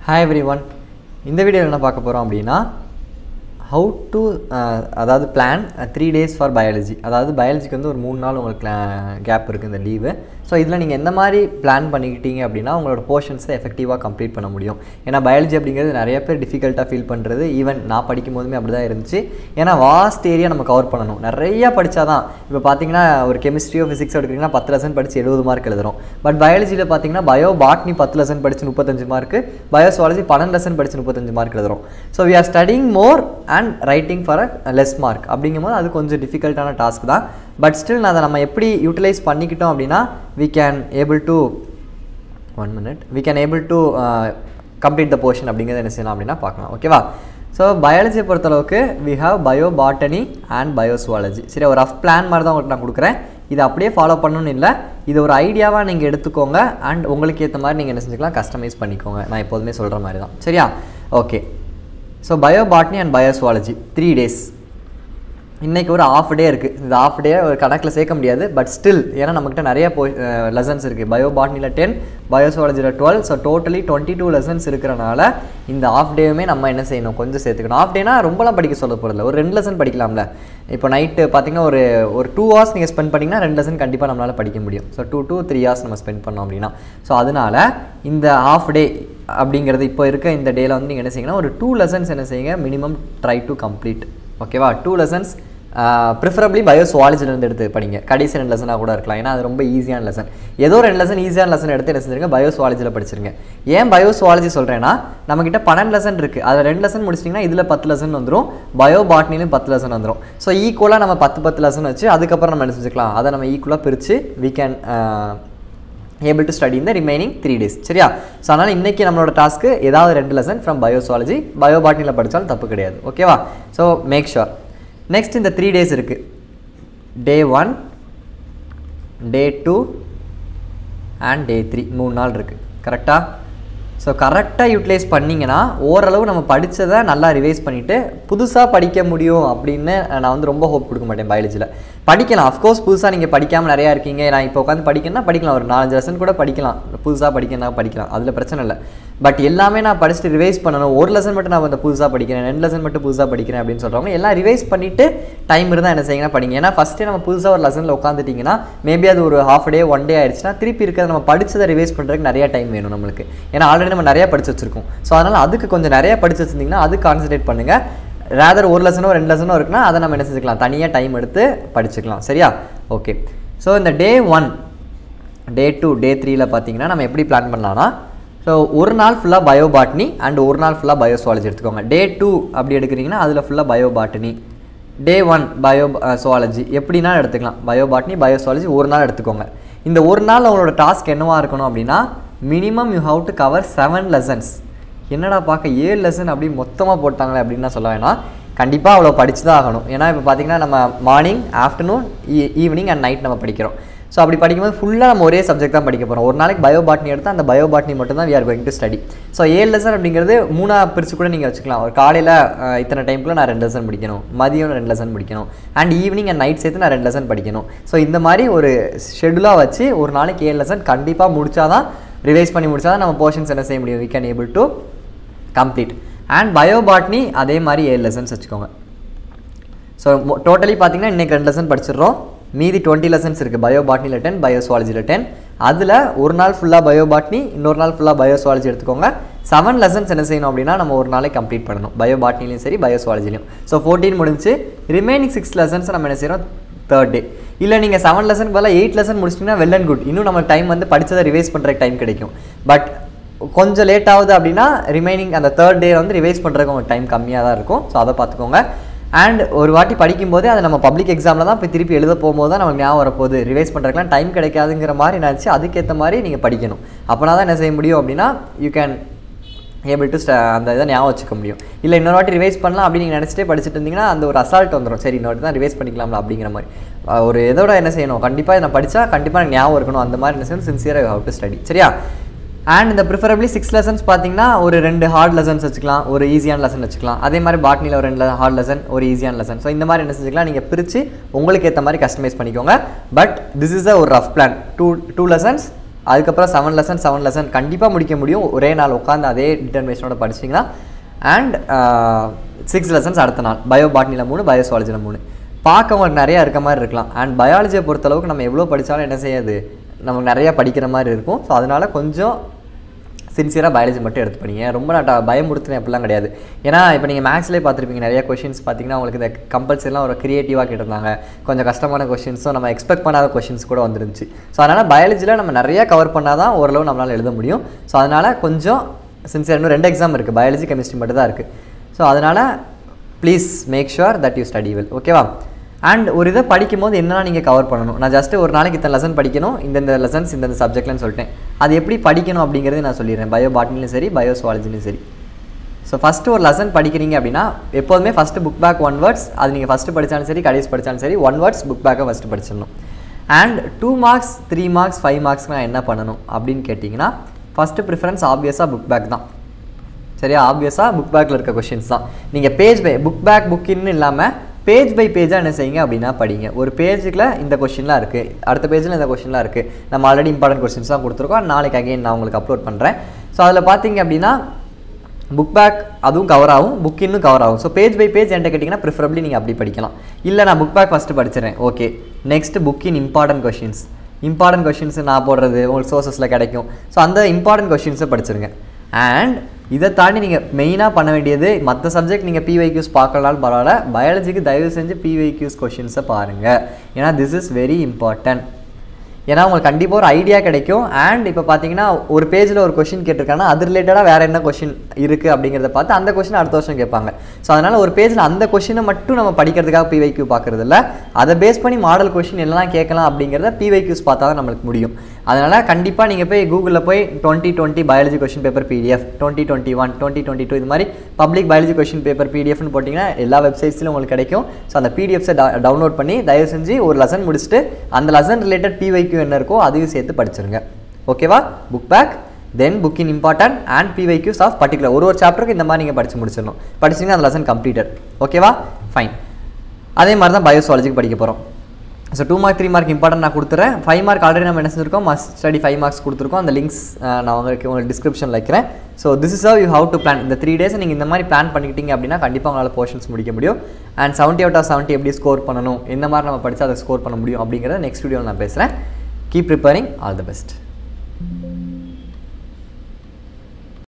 hi every one இந்த வீடியோவில் என்ன பார்க்க போகிறோம் அப்படின்னா ஹவு டு அதாவது plan three days for biology அதாவது பயாலஜிக்கு வந்து ஒரு மூணு நாள் உங்களுக்கு கேப் இருக்குது இந்த லீவு ஸோ இதில் நீங்கள் எந்த மாதிரி பிளான் பண்ணிக்கிட்டீங்க அப்படின்னா உங்களோட போர்ஷன்ஸை எஃபெக்டிவாக கம்ப்ளீட் பண்ண முடியும் ஏன்னா பயாலஜி அப்படிங்கிறது நிறைய பேர் டிஃபிகல்ட்டாக ஃபீல் பண்ணுறது ஈவன் நான் படிக்கும் போதுமே அப்படி தான் இருந்துச்சு ஏன்னா வாஸ்ட் ஏரியா நம்ம கவர் பண்ணணும் நிறையா படித்தா தான் இப்போ பார்த்தீங்கன்னா ஒரு கெமிஸ்ட்ரியோ ஃபிசிக்ஸோ எடுக்கிறீங்கன்னா பத்து லெசன் படித்து எழுபது மார்க் எழுதுறோம் பட் பயாலஜியில் பார்த்தீங்கன்னா பயோ பாட்னி பத்து லெசன் படித்து முப்பத்தஞ்சு மார்க்கு பயோசுவாலஜி பன்னெண்டு லெசன் படித்து முப்பத்தஞ்சு மார்க் எழுதுறோம் so we are studying more and writing for a less mark அப்படிங்கும்போது அது கொஞ்சம் டிஃபிகல்ட்டான டாஸ்க் தான் பட் ஸ்டில் அதை நம்ம எப்படி யூட்டிலைஸ் பண்ணிக்கிட்டோம் அப்படின்னா we can able to one minute we can able to complete the portion அப்படிங்கிறத என்ன செய்யலாம் அப்படின்னா பார்க்கலாம் ஓகேவா ஸோ பயாலஜியை பொறுத்தளவுக்கு we have bio botany and பயோசுவாலஜி சரி ஒரு ரஃப் பிளான் மாதிரி தான் உங்களுக்கு நான் கொடுக்குறேன் இதை அப்படியே ஃபாலோ பண்ணணும்னு இல்லை இது ஒரு ஐடியாவாக நீங்கள் எடுத்துக்கோங்க அண்ட் உங்களுக்கு ஏற்ற மாதிரி நீங்கள் என்ன செஞ்சுக்கலாம் கஸ்டமைஸ் பண்ணிக்கோங்க நான் எப்போதுமே சொல்கிற மாதிரி தான் சரியா okay so bio botany and biozoology three days இன்றைக்கி ஒரு ஆஃப் டே இருக்குது இந்த ஆஃப் டே ஒரு கணக்கில் சேர்க்க முடியாது பட் ஸ்டில் ஏன்னா நம்மக்கிட்ட நிறைய போ லெசன்ஸ் இருக்குது பயோ பாட்னியில் டென் பயோசுவாலஜியில் twelve so totally twenty two lessons இருக்கிறனால இந்த ஆஃப் டேவுமே நம்ம என்ன செய்யணும் கொஞ்சம் சேர்த்துக்கணும் ஆஃப் டேனா ரொம்பலாம் படிக்க சொல்ல போகிறதில்ல ஒரு ரெண்டு லெசன் படிக்கலாம்ல இப்போ நைட்டு பார்த்தீங்கன்னா ஒரு ஒரு டூ ஹவர்ஸ் நீங்கள் ஸ்பெண்ட் பண்ணிங்கன்னா ரெண்டு லெசன் கண்டிப்பாக நம்மளால் படிக்க முடியும் so two two three hours நம்ம ஸ்பெண்ட் பண்ணோம் அப்படின்னா ஸோ அதனால் இந்த ஆஃப் டே அப்படிங்கிறது இப்போ இருக்க இந்த டேயில் வந்து நீங்கள் என்ன செய்யுங்கன்னா ஒரு டூ லெசன்ஸ் என்ன செய்யுங்க மினிமம் ட்ரை டு கம்ப்ளீட் ஓகேவா டூ லெசன்ஸ் ப்ரிஃபரபிளி பயோசுவாலஜிலேருந்து எடுத்து படிங்க கடைசி ரெண்டு லெசனாக கூட இருக்கலாம் ஏன்னா அது ரொம்ப ஈஸியான லெசன் ஏதோ ரெண்டு லெசன் ஈஸியான லெசன் எடுத்து என்ன செஞ்சிருங்க பயோசுவாலஜியில் படிச்சிருங்க ஏன் பயோசுவாலஜி சொல்கிறேன்னா நம்மக்கிட்ட பன்னெண்டு லெசன் இருக்குது அதில் ரெண்டு லெசன் முடிச்சிட்டிங்கன்னா இதில் பத்து லெசன் வந்துடும் பயோ பாட்னிலும் பத்து லெசன் வந்துடும் ஸோ ஈக்குவலாக நம்ம பத்து பத்து லெசன் வச்சு அதுக்கப்புறம் நம்ம என்ன செஞ்சுக்கலாம் அதை நம்ம ஈக்குவலாக பிரித்து we can able to study இந்த ரிமைனிங் த்ரீ டேஸ் சரியா ஸோ அதனால் இன்றைக்கி நம்மளோட டாஸ்க்கு ஏதாவது ரெண்டு லெசன் ஃப்ரம் பயோசுவாலஜி பயோபாட்னியில் படித்தாலும் தப்பு கிடையாது ஓகேவா ஸோ மேக் ஷுர் நெக்ஸ்ட் இந்த த்ரீ டேஸ் இருக்குது day one day two and day three மூணு நாள் இருக்குது கரெக்டாக ஸோ கரெக்டாக யூட்டிலைஸ் பண்ணிங்கன்னா ஓரளவு நம்ம படித்ததை நல்லா ரிவைஸ் பண்ணிவிட்டு புதுசாக படிக்க முடியும் அப்படின்னு நான் வந்து ரொம்ப ஹோப் கொடுக்க மாட்டேன் பயாலஜியில் படிக்கலாம் அஃப்கோர்ஸ் புதுசாக நீங்கள் படிக்காமல் நிறையா இருக்கீங்க நான் இப்போ உட்காந்து படிக்கணும்னா படிக்கலாம் ஒரு நாலஞ்சு லெசன் கூட படிக்கலாம் புதுசாக படிக்கணும் படிக்கலாம் அதில் பிரச்சனை இல்லை பட் எல்லாமே நான் படிச்சுட்டு ரிவைஸ் பண்ணணும் ஒரு லெசன் மட்டும் நான் வந்து புதுசாக படிக்கிறேன் ரெண்டு லெசன் மட்டும் புதுசாக படிக்கிறேன் அப்படின்னு சொல்கிறவங்க எல்லாம் ரிவைஸ் பண்ணிவிட்டு டைம் இருந்தால் என்ன செய்யுங்கன்னா படிங்க ஏன்னா ஃபஸ்ட்டே நம்ம புதுசாக ஒரு லெசனில் உட்காந்துட்டிங்கன்னா மேபி அது ஒரு ஹாஃப் டே ஒன் டே ஆயிடுச்சுன்னா திருப்பி இருக்கிறத நம்ம படித்ததை ரிவைஸ் பண்ணுறதுக்கு நிறைய டைம் வேணும் நம்மளுக்கு ஏன்னா ஆல்ரெடி நம்ம நிறையா படிச்சு வச்சிருக்கோம் ஸோ அதனால் அதுக்கு கொஞ்சம் நிறையா படிச்சு வச்சிருந்தீங்கன்னா அது கான்சன்ட்ரேட் பண்ணுங்கள் ரேதர் ஒரு லெசனோ ரெண்டு லெசனோ இருக்குன்னா அதை நம்ம என்ன செஞ்சுக்கலாம் தனியாக டைம் எடுத்து படிச்சுக்கலாம் சரியா ஓகே ஸோ இந்த டே ஒன் டே டூ டே த்ரீயில் பார்த்தீங்கன்னா நம்ம எப்படி பிளான் பண்ணலாம்னா ஸோ ஒரு நாள் ஃபுல்லாக பயோபாட்னி அண்ட் ஒரு நாள் ஃபுல்லாக பயோசுவாலஜி எடுத்துக்கோங்க டே டூ அப்படி எடுக்கிறீங்கன்னா அதில் ஃபுல்லாக bio botany day one bio zoology எப்படின்னா எடுத்துக்கலாம் பயோபாட்னி பயோசுவாலஜி ஒரு நாள் எடுத்துக்கோங்க இந்த ஒரு நாள் உங்களோட டாஸ்க் என்னவாக இருக்கணும் அப்படின்னா minimum you have to cover seven lessons என்னடா பார்க்க ஏழு லெசன் அப்படி மொத்தமாக போட்டாங்களே அப்படின்னு நான் சொல்ல வேணாம் கண்டிப்பாக அவ்வளோ படிச்சு தான் ஆகணும் ஏன்னா இப்போ பார்த்தீங்கன்னா நம்ம morning afternoon evening and night நம்ம படிக்கிறோம் ஸோ அப்படி படிக்கும்போது ஃபுல்லாக நம்ம ஒரே சப்ஜெக்ட் தான் படிக்க போகிறோம் ஒரு நாளைக்கு பயோ பாட்னி எடுத்தால் அந்த பயோ பாட்னி மட்டும் தான் we are going to study so ஏழு லெசன் அப்படிங்கிறது மூணாக பிரித்து கூட நீங்கள் வச்சுக்கலாம் ஒரு காலையில் இத்தனை டைம்க்குள்ள நான் ரெண்டு லெசன் படிக்கணும் மதியம் ரெண்டு லெசன் படிக்கணும் அண்ட் ஈவினிங் அண்ட் நைட் சேர்த்து நான் ரெண்டு லெசன் படிக்கணும் ஸோ இந்த மாதிரி ஒரு ஷெடியூலாக வச்சு ஒரு நாளைக்கு ஏழு லெசன் கண்டிப்பாக முடிச்சா தான் ரிவைஸ் பண்ணி முடிச்சா தான் நம்ம போர்ஷன்ஸ் என்ன செய்ய முடியும் we can able to complete and bio botany அதே மாதிரி ஏழு லெசன்ஸ் வச்சுக்கோங்க ஸோ டோட்டலி பார்த்தீங்கன்னா இன்றைக்கி ரெண்டு லெசன் படிச்சிடுறோம் மீதி டுவெண்ட்டி லெசன்ஸ் இருக்குது பயோபாட்னியில் டென் பயோசுவாலஜியில் டென் அதில் ஒரு நாள் ஃபுல்லாக பயோபாட்னி இன்னொரு நாள் ஃபுல்லாக பயோசுவாலஜி எடுத்துக்கோங்க செவன் லெசன்ஸ் என்ன செய்யணும் அப்படின்னா நம்ம ஒரு நாளைக்கு கம்ப்ளீட் பண்ணணும் பயோபாட்னிலையும் சரி பயோசுவாலஜிலையும் ஸோ ஃபோர்டீன் முடிஞ்சு ரிமைனிங் சிக்ஸ் லெசன்ஸ் நம்ம என்ன செய்கிறோம் தேர்ட் டே இல்லை நீங்கள் செவன் லெசனுக்கு பதிலாக எயிட் லெசன் முடிச்சிட்டிங்கன்னா வெல் அண்ட் குட் இன்னும் நம்ம டைம் வந்து படித்ததை ரிவைஸ் பண்ணுறதுக்கு டைம் கிடைக்கும் பட் கொஞ்சம் லேட் ஆகுது அப்படின்னா ரிமைனிங் அந்த தேர்ட் டே வந்து ரிவைஸ் பண்ணுறதுக்கு உங்களுக்கு டைம் கம்மியாக தான் இருக்கும் ஸோ அதை பார்த்துக்கோங்க அண்ட் ஒரு வாட்டி படிக்கும்போதே அதை நம்ம பப்ளிக் எக்ஸாமில் தான் இப்போ திருப்பி எழுத போகும்போது தான் நமக்கு ஞாபகம் வரப்போகுது ரிவைஸ் பண்ணுறதுக்குலாம் டைம் கிடைக்காதுங்கிற மாதிரி நினச்சி அதுக்கேற்ற மாதிரி நீங்கள் படிக்கணும் அப்போனா தான் என்ன செய்ய முடியும் அப்படின்னா யூ கேன் ஏபிள் டு அந்த இதை ஞாபகம் வச்சுக்க முடியும் இல்லை இன்னொரு வாட்டி ரிவைஸ் பண்ணலாம் அப்படின்னு நீங்கள் நினச்சிட்டே படிச்சுட்டு இருந்தீங்கன்னா அந்த ஒரு அசால்ட் வந்துடும் சரி இன்னொரு தான் ரிவைஸ் பண்ணிக்கலாம்ல அப்படிங்கிற மாதிரி ஒரு இதோட என்ன செய்யணும் கண்டிப்பாக நான் படித்தா கண்டிப்பாக எனக்கு ஞாபகம் இருக்கணும் அந்த மாதிரி என்ன செய்யணும் சின்சியராக ஹவ் டு ஸ்டடி சரியா அண்ட் இந்த ப்ரிஃபரபிளி சிக்ஸ் லெசன்ஸ் பார்த்தீங்கன்னா ஒரு ரெண்டு ஹார்ட் லெசன்ஸ் வச்சுக்கலாம் ஒரு ஈஸியான லெசன் வச்சுக்கலாம் அதே மாதிரி பாட்னியில் ஒரு ரெண்டு ஹார்ட் லெசன் ஒரு ஈஸியான லெசன் ஸோ இந்த மாதிரி என்ன செஞ்சுக்கலாம் நீங்கள் பிரித்து உங்களுக்கு ஏற்ற மாதிரி கஸ்டமைஸ் பண்ணிக்கோங்க பட் திஸ் இஸ் அ ஒரு rough plan two two lessons அதுக்கப்புறம் செவன் லெசன் செவன் லெசன் கண்டிப்பாக முடிக்க முடியும் ஒரே நாள் உட்காந்து அதே டிட்டர்மினேஷனோட படிச்சிங்கன்னா அண்ட் சிக்ஸ் லெசன்ஸ் அடுத்த நாள் பயோ பாட்னியில் மூணு பயோசாலஜியில் மூணு பார்க்க உங்களுக்கு நிறையா இருக்க மாதிரி இருக்கலாம் அண்ட் பயாலஜியை பொறுத்தளவுக்கு நம்ம எவ்வளோ படித்தாலும் என்ன செய்யாது நமக்கு நிறையா படிக்கிற மாதிரி இருக்கும் ஸோ அதனால் கொஞ்சம் சின்சியராக பயாலஜி மட்டும் எடுத்து படிங்க ரொம்ப நான் ட- பயமுறுத்துனேன் அப்படிலாம் கிடையாது ஏன்னா இப்போ நீங்கள் மேக்ஸ்லேயே பார்த்துருப்பீங்க நிறைய கொஷின்ஸ் பார்த்தீங்கன்னா உங்களுக்கு இந்த கம்பல்சரிலாம் ஒரு க்ரியேட்டிவாக கேட்டிருந்தாங்க கொஞ்சம் கஷ்டமான கொஷின்ஸும் நம்ம எக்ஸ்பெக்ட் பண்ணாத கொஷின்ஸ் கூட வந்துருந்துச்சு ஸோ அதனால் பயாலஜியில் நம்ம நிறைய கவர் பண்ணால் தான் ஓரளவு நம்மளால் எழுத முடியும் ஸோ அதனால் கொஞ்சம் சின்சியர் இன்னும் ரெண்டு எக்ஸாம் இருக்குது பயாலஜி கெமிஸ்ட்ரி மட்டும் தான் இருக்குது ஸோ அதனால் please make sure that you study well ஓகேவா அண்ட் ஒரு இதை படிக்கும் போது என்னெல்லாம் நீங்கள் கவர் பண்ணணும் நான் ஜஸ்ட் ஒரு நாளைக்கு இத்தனை லெசன் படிக்கணும் இந்தந்த லெசன்ஸ் இந்தந்த சப்ஜெக்ட்லன்னு சொல்லிட்டேன் அது எப்படி படிக்கணும் அப்படிங்கிறது நான் சொல்லிடுறேன் பயோ பாட்னிலையும் சரி பயோ சுவாலஜிலையும் சரி ஸோ ஃபஸ்ட்டு ஒரு லெசன் படிக்கிறீங்க அப்படின்னா எப்போதுமே first book back one words அது நீங்கள் ஃபஸ்ட்டு படித்தாலும் சரி கடைசி படித்தாலும் சரி ஒன் வேர்ட்ஸ் புக் பேக்கை ஃபஸ்ட்டு படிச்சிடணும் and two marks three marks five மார்க்ஸ்க்கு நான் என்ன பண்ணணும் அப்படின்னு கேட்டிங்கன்னா ஃபஸ்ட்டு ப்ரிஃபரன்ஸ் ஆப்வியஸாக புக் பேக் தான் சரியா ஆப்வியஸாக புக் பேக்கில் இருக்க கொஷின்ஸ் தான் நீங்கள் பேஜ் பை புக் பேக் புக்கின்னு இல்லாமல் பேஜ் பை பேஜாக என்ன செய்யுங்க அப்படின்னா படிங்க ஒரு பேஜுக்குள்ள இந்த கொஷின்லாம் இருக்குது அடுத்த பேஜில் இந்த கொஷின்லாம் இருக்குது நம்ம ஆல்ரெடி இம்பார்ட்டன்ட் கொஷின்ஸ் தான் கொடுத்துருக்கோம் நாளைக்கு அகைன் நான் உங்களுக்கு அப்லோட் பண்ணுறேன் ஸோ அதில் பார்த்தீங்க அப்படின்னா புக் பேக் அதுவும் கவர் ஆகும் புக் இன்னும் கவர் ஆகும் ஸோ பேஜ் பை பேஜ் என்கிட்ட கேட்டிங்கன்னா ப்ரிஃபரபிளி நீங்கள் அப்படி படிக்கலாம் இல்லை நான் புக் பேக் ஃபஸ்ட்டு படிச்சிடறேன் okay next book in important questions important questions நான் போடுறது உங்களுக்கு சோர்சஸில் கிடைக்கும் ஸோ அந்த இம்பார்ட்டன்ட் கொஷின்ஸை படிச்சிருங்க அண்ட் இதை தாண்டி நீங்கள் மெயினாக பண்ண வேண்டியது மற்ற சப்ஜெக்ட் நீங்கள் பிவைக்யூஸ் பார்க்கலாலும் பரவாயில்ல பயாலஜிக்கு தயவு செஞ்சு பிவைக்யூஸ் கொஷின்ஸை பாருங்கள் ஏன்னா திஸ் இஸ் வெரி இம்பார்ட்டன்ட் ஏன்னா உங்களுக்கு கண்டிப்பாக ஒரு ஐடியா கிடைக்கும் அண்ட் இப்போ பார்த்தீங்கன்னா ஒரு பேஜில் ஒரு கொஷின் கேட்டிருக்காங்கன்னா அது ரிலேட்டடாக வேறு என்ன கொஷின் இருக்குது அப்படிங்கிறத பார்த்து அந்த கொஷின் அடுத்த வருஷம் கேட்பாங்க ஸோ அதனால் ஒரு பேஜில் அந்த கொஷினை மட்டும் நம்ம படிக்கிறதுக்காக பிவைக்யூ பார்க்குறது இல்ல அதை பேஸ் பண்ணி மாடல் கொஷின் என்னெல்லாம் கேட்கலாம் அப்படிங்கிறத பிவைக்யூஸ் பார்த்தா தான் நம்மளுக்கு முடியும் அதனால் கண்டிப்பாக நீங்கள் போய் கூகுளில் போய் twenty twenty biology question paper PDF twenty twenty one twenty twenty two இது மாதிரி பப்ளிக் பயாலஜி கொஷின் பேப்பர் பிடிஎஃப்னு போட்டிங்கன்னா எல்லா வெப்சைட்ஸ்லையும் உங்களுக்கு கிடைக்கும் ஸோ அந்த பிடிஎஃப்ஸை டவுன்லோட் பண்ணி தயவு செஞ்சு ஒரு லெசன் முடிச்சுட்டு அந்த லெசன் ரிலேட்டட் பிவைக்யூ என்ன இருக்கோ அதையும் சேர்த்து படிச்சிருங்க ஓகேவா book back then book in important and PYQs of particular ஒரு ஒரு சாப்டருக்கு இந்த மாதிரி நீங்கள் படித்து முடிச்சிடணும் படிச்சிங்கன்னா அந்த லெசன் கம்ப்ளீட்டட் ஓகேவா ஃபைன் அதே மாதிரி தான் பயோசாலஜிக்கு படிக்க போகிறோம் so two mark three mark important நான் கொடுத்துறேன் ஃபைவ் மார்க் ஆல்ரெடி நம்ம என்ன செஞ்சிருக்கோம் மஸ்ட் ஸ்டடி ஃபைவ் மார்க்ஸ் கொடுத்துருக்கோம் அந்த லிங்க்ஸ் நான் உங்களுக்கு உங்களுக்கு டிஸ்கிரிப்ஷனில் வைக்கிறேன் so this is how you have to plan இந்த த்ரீ டேஸ் நீங்கள் இந்த மாதிரி பிளான் பண்ணிக்கிட்டீங்க அப்படின்னா கண்டிப்பாக உங்களால் போர்ஷன்ஸ் முடிக்க முடியும் and seventy out of seventy எப்படி ஸ்கோர் பண்ணணும் எந்த மாதிரி நம்ம படித்தா அதை ஸ்கோர் பண்ண முடியும் அப்படிங்கிறத நெக்ஸ்ட் வீடியோவில் நான் பேசுகிறேன் keep preparing all the best